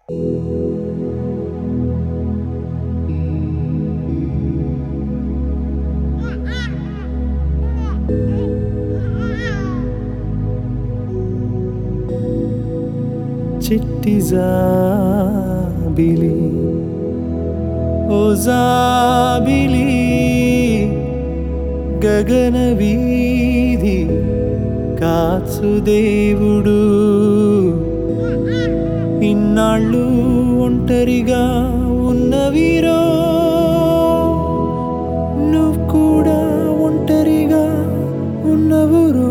చిట్టి జాబిలి ఓ జాబిలి గగన వీధి కాచు దేవుడు ఇన్నాళ్ళు ఒంటరిగా ఉన్నవీరో నువ్వు కూడా ఒంటరిగా ఉన్నవురో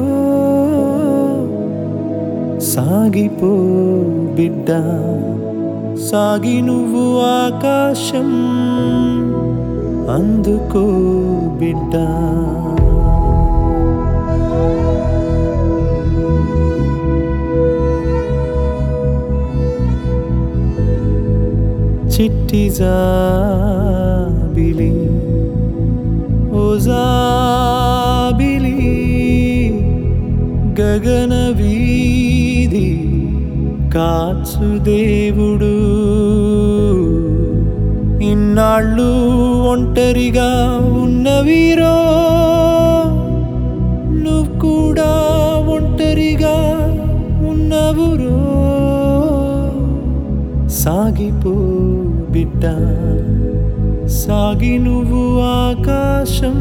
సాగిపో బిడ్డ సాగి నువ్వు ఆకాశం అందుకో బిడ్డ చిట్టి జాబిలి ఓ జాబిలి గగన వీధి కాచు దేవుడు ఇన్నాళ్ళు ఒంటరిగా ఉన్నవీరో నువ్వు కూడా ఒంటరిగా ఉన్నవురో సాగిపో బిడ్డ సాగి నువ్వు ఆకాశం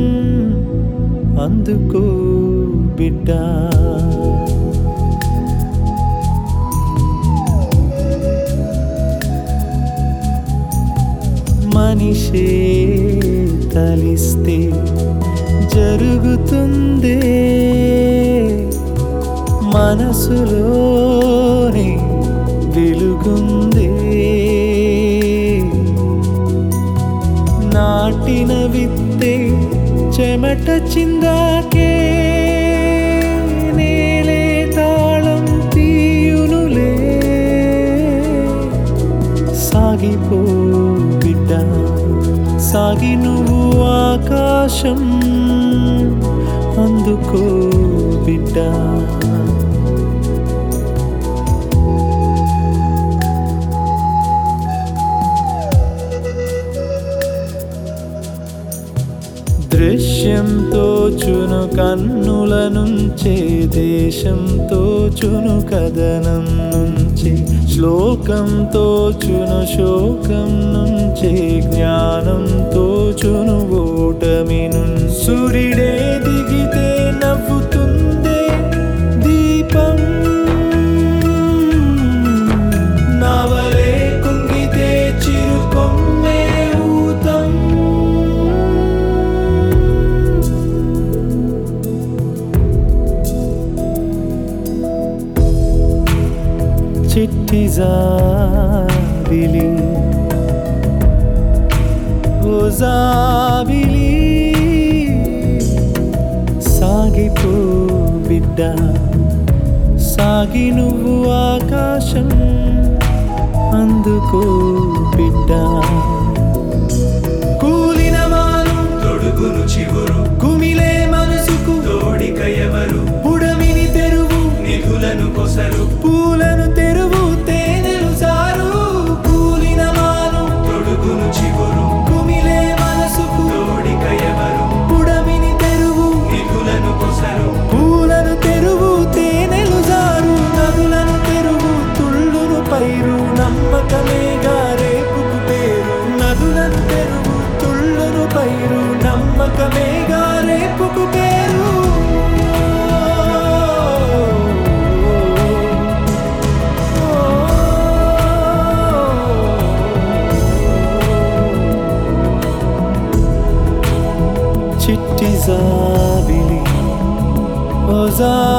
అందుకో బిడ్డ మనిషే కలిస్తే జరుగుతుందే మనసులోనే వెలుగుందే నాటిన విత్తే చెమట చిందాకే నేలే తాళం తీయునులే సాగిపో బిడ్డ సాగి నువ్వు ఆకాశం అందుకో బిడ్డ దృశ్యంతో చును కన్నుల నుంచే దేశంతో చును కథనం నుంచి శ్లోకంతో చును శోకం నుంచే జ్ఞానంతో చును ఓటమి నుంచి సూర్యుడే దిగితే నవ్వుతుందే దీపం నవలే కుంగితే చిరుకొమ్మే ఊతం చిట్టి జాబిలి ఓ జాబిలి సాగిపో బిడ్డ సాగి నువ్వు ఆకాశం అందుకో బిడ్డ కూలిన వాను తొడుగును చివురు కుమిలే మనసుకు తోడిక ఎవరు పుడమిని తెరువు నిధులను కొసరు పూలను తెరువు తేనెలు సారు కూలిన వాను తొడుగును చివురు కుమిలే మనసుకు తోడిక ఎవరు పుడమిని తెరువు నిధులను కొసరు పూలను తెరువు తేనెలు జారు నదులను తెరువు తుళ్ళును పైరు నమ్మకమేగా రేపుకు పేరు నదులను తెరువు తుళ్ళును పైరు నమ్మకమేగా రేపుకు పేరు చిట్టి జాబిలి ఓ జాబిలి